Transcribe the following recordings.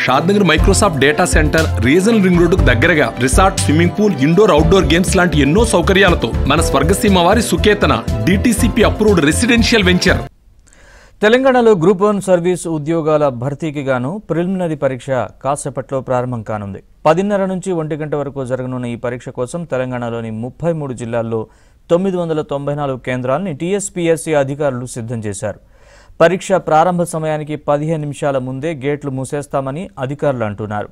Shadnagar Microsoft data center regional ring రోడ్డుకు దగ్గరగా resort swimming pool indoor outdoor games లాంటి ఎన్నో సౌకర్యాలతో మన స్వర్గసీమ వారి Suketana DTCP approved residential venture తెలంగాణలో గ్రూప్ వన్ సర్వీస్ ఉద్యోగాల భర్తీకి గాను ప్రిలిమినరీ పరీక్ష కాసేపట్లో ప్రారంభం కానుంది పదిన్నర నుంచి ఒంటి గంట వరకు జరగనున్న ఈ పరీక్ష కోసం తెలంగాణలోని ముప్పై మూడు జిల్లాల్లో తొమ్మిది వందల తొంభై నాలుగు కేంద్రాలని టీఎస్పీఎస్సీ అధికారులు సిద్ధం చేశారు పరీక్ష ప్రారంభ సమయానికి పదిహేను నిమిషాల ముందే గేట్లు మూసేస్తామని అధికారులు అంటున్నారు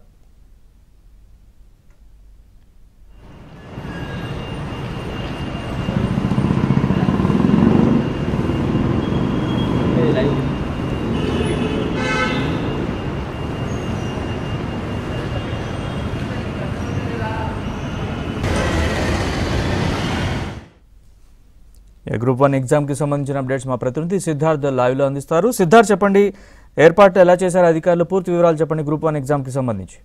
ఈ గ్రూప్ వన్ ఎగ్జామ్కి సంబంధించిన అప్డేట్స్ మా ప్రతినిధి సిద్ధార్థ్ లైవ్లో అందిస్తారు సిద్ధార్థ్ చెప్పండి ఏర్పాట్లు ఎలా చేశారు అధికారులు పూర్తి వివరాలు చెప్పండి గ్రూప్ వన్ ఎగ్జామ్కి సంబంధించి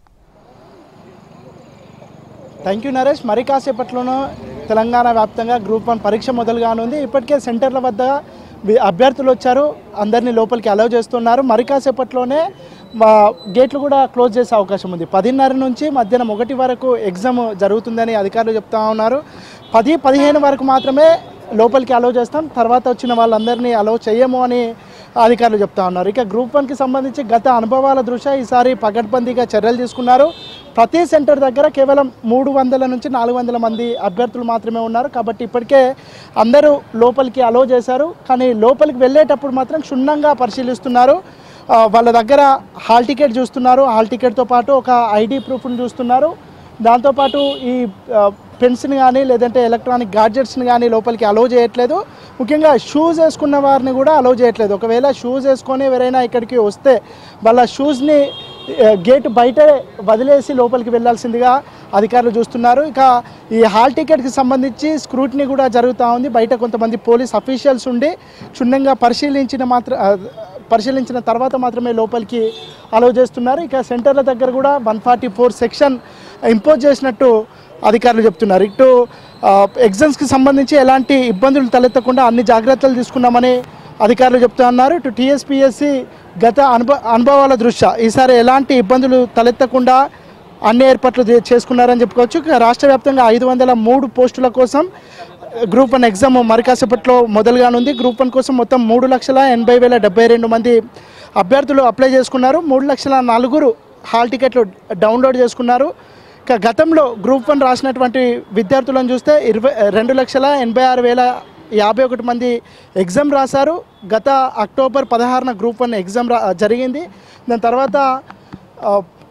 థ్యాంక్ యూ నరేష్ మరి కాసేపట్లోనూ తెలంగాణ వ్యాప్తంగా గ్రూప్ వన్ పరీక్ష మొదలు కానుంది ఇప్పటికే సెంటర్ల వద్ద వి- అభ్యర్థులు వచ్చారు అందరినీ లోపలికి అలౌ చేస్తున్నారు మరి కాసేపట్లోనే మా గేట్లు కూడా క్లోజ్ చేసే అవకాశం ఉంది పదిన్నర నుంచి మధ్యాహ్నం ఒకటి వరకు ఎగ్జామ్ జరుగుతుందని అధికారులు చెప్తా ఉన్నారు పది పదిహేను వరకు మాత్రమే లోపలికి అలౌ చేస్తాం తర్వాత వచ్చిన వాళ్ళందరినీ అలౌ చేయము అని అధికారులు చెప్తా ఉన్నారు ఇక గ్రూప్ వన్కి సంబంధించి గత అనుభవాల దృష్ట్యా ఈసారి పకడ్బందీగా చర్యలు తీసుకున్నారు ప్రతి సెంటర్ దగ్గర కేవలం మూడు వందల నుంచి నాలుగు వందల మంది అభ్యర్థులు మాత్రమే ఉన్నారు కాబట్టి ఇప్పటికే అందరూ లోపలికి అలో చేశారు కానీ లోపలికి వెళ్ళేటప్పుడు మాత్రం క్షుణ్ణంగా పరిశీలిస్తున్నారు ఆ, వాళ్ళ దగ్గర హాల్ టికెట్ చూస్తున్నారు హాల్ టికెట్తో పాటు ఒక ఐడి ప్రూఫ్ని చూస్తున్నారు దాంతోపాటు ఈ ఆ, పెన్స్ని కానీ లేదంటే ఎలక్ట్రానిక్ గాడ్జెట్స్ని కానీ లోపలికి అలో చేయట్లేదు ముఖ్యంగా షూస్ వేసుకున్న వారిని కూడా అలో చేయట్లేదు ఒకవేళ షూస్ వేసుకొని ఎవరైనా ఇక్కడికి వస్తే వాళ్ళ షూస్ని గేట్ బయట వదిలేసి లోపలికి వెళ్ళాల్సిందిగా అధికారులు చూస్తున్నారు ఇక ఈ హాల్ టికెట్కి సంబంధించి స్క్రూటినీ కూడా జరుగుతూ ఉంది బయట కొంతమంది పోలీస్ అఫీషియల్స్ ఉండి క్షుణ్ణంగా పరిశీలించిన మాత్ర ఆ, పరిశీలించిన తర్వాత మాత్రమే లోపలికి అలౌ చేస్తున్నారు ఇక సెంటర్ల దగ్గర కూడా one forty four section impose చేసినట్టు అధికారులు చెప్తున్నారు ఇటు ఆ, ఎగ్జామ్స్కి సంబంధించి ఎలాంటి ఇబ్బందులు తలెత్తకుండా అన్ని జాగ్రత్తలు తీసుకున్నామని అధికారులు చెప్తా ఉన్నారు ఇటు టీఎస్పీఎస్సి గత అనుభ అనుభవాల దృష్ట్యా ఈసారి ఎలాంటి ఇబ్బందులు తలెత్తకుండా అన్ని ఏర్పాట్లు చే- చేసుకున్నారని చెప్పుకోవచ్చు ఇక రాష్ట్ర వ్యాప్తంగా ఐదు వందల మూడు పోస్టుల కోసం గ్రూప్ వన్ ఎగ్జామ్ మరి కాసేపట్లో మొదలుగానుంది గ్రూప్ వన్ కోసం మొత్తం మూడు లక్షల ఎనభై వేల డెబ్బై రెండు మంది అభ్యర్థులు అప్లై చేసుకున్నారు మూడు లక్షల నలుగురు హాల్ టికెట్లు డౌన్లోడ్ చేసుకున్నారు ఇక గతంలో గ్రూప్ వన్ రాసినటువంటి విద్యార్థులను చూస్తే ఇరవై రెండు లక్షల ఎనభై ఆరు వేల యాభై ఒకటి మంది ఎగ్జామ్ రాశారు గత అక్టోబర్ పదహారున గ్రూప్ వన్ ఎగ్జామ్ రా జరిగింది దాని తర్వాత ఆ,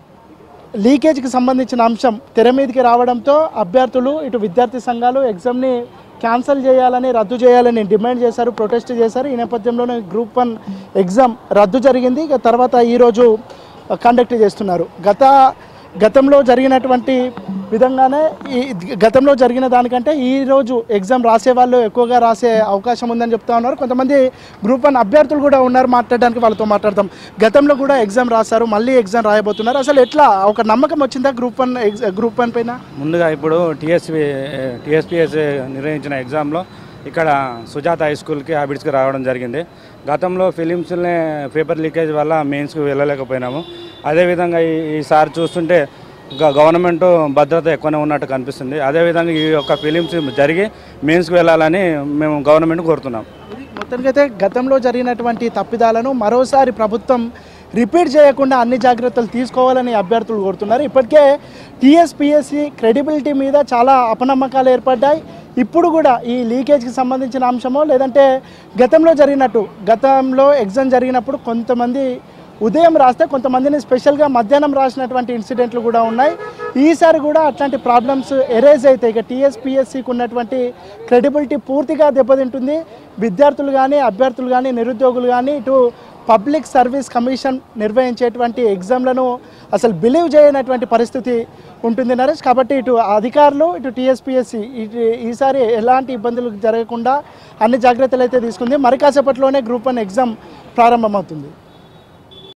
లీకేజ్కి సంబంధించిన అంశం తెర మీదకి రావడంతో అభ్యర్థులు ఇటు విద్యార్థి సంఘాలు ఎగ్జామ్ని క్యాన్సిల్ చేయాలని రద్దు చేయాలని డిమాండ్ చేశారు ప్రొటెస్ట్ చేశారు ఈ నేపథ్యంలోనే గ్రూప్ వన్ ఎగ్జామ్ రద్దు జరిగింది ఇక తర్వాత ఈరోజు కండక్ట్ చేస్తున్నారు గత గతంలో జరిగినటువంటి విధంగానే ఈ గతంలో జరిగిన దానికంటే ఈ రోజు ఎగ్జామ్ రాసే వాళ్ళు ఎక్కువగా రాసే అవకాశం ఉందని చెప్తా ఉన్నారు కొంతమంది గ్రూప్ వన్ అభ్యర్థులు కూడా ఉన్నారు మాట్లాడడానికి వాళ్ళతో మాట్లాడతాం గతంలో కూడా ఎగ్జామ్ రాశారు మళ్ళీ ఎగ్జామ్ రాయబోతున్నారు అసలు ఎట్లా ఒక నమ్మకం వచ్చిందా గ్రూప్ వన్ గ్రూప్ వన్ పైన ముందుగా ఇప్పుడు టీఎస్పీ టీఎస్పీఎస్ నిర్వహించిన ఎగ్జామ్లో ఇక్కడ సుజాత హై స్కూల్కి హ్యాబిట్స్కి రావడం జరిగింది గతంలో ఫిలిమ్స్ని పేపర్ లీకేజ్ వల్ల మెయిన్స్కి వెళ్ళలేకపోయినాము అదేవిధంగా ఈ ఈసారి చూస్తుంటే గ- గవర్నమెంట్ భద్రత ఎక్కువనే ఉన్నట్టు కనిపిస్తుంది అదేవిధంగా ఈ యొక్క ఫిలిమ్స్ జరిగి మెయిన్స్కి వెళ్ళాలని మేము గవర్నమెంట్ కోరుతున్నాం ఇది మొత్తానికైతే గతంలో జరిగినటువంటి తప్పిదాలను మరోసారి ప్రభుత్వం రిపీట్ చేయకుండా అన్ని జాగ్రత్తలు తీసుకోవాలని అభ్యర్థులు కోరుతున్నారు ఇప్పటికే టీఎస్పిఎస్సి క్రెడిబిలిటీ మీద చాలా అపనమ్మకాలు ఏర్పడ్డాయి ఇప్పుడు కూడా ఈ లీకేజ్కి సంబంధించిన అంశమో లేదంటే గతంలో జరిగినట్టు గతంలో ఎగ్జామ్ జరిగినప్పుడు కొంతమంది ఉదయం రాస్తే కొంతమందిని స్పెషల్గా మధ్యాహ్నం రాసినటువంటి ఇన్సిడెంట్లు కూడా ఉన్నాయి ఈసారి కూడా అట్లాంటి ప్రాబ్లమ్స్ ఎరేజ్ అవుతాయి ఇక టీఎస్పిఎస్సికి ఉన్నటువంటి క్రెడిబిలిటీ పూర్తిగా దెబ్బతింటుంది విద్యార్థులు కానీ అభ్యర్థులు కానీ నిరుద్యోగులు కానీ ఇటు పబ్లిక్ సర్వీస్ కమిషన్ నిర్వహించేటువంటి ఎగ్జామ్లను అసలు బిలీవ్ చేయనటువంటి పరిస్థితి ఉంటుంది నరేష్ కాబట్టి ఇటు అధికారులు ఇటు టీఎస్పిఎస్సి ఇటు ఈసారి ఎలాంటి ఇబ్బందులు జరగకుండా అన్ని జాగ్రత్తలు అయితే తీసుకుంది మరి కాసేపట్లోనే గ్రూప్ వన్ ఎగ్జామ్ ప్రారంభమవుతుంది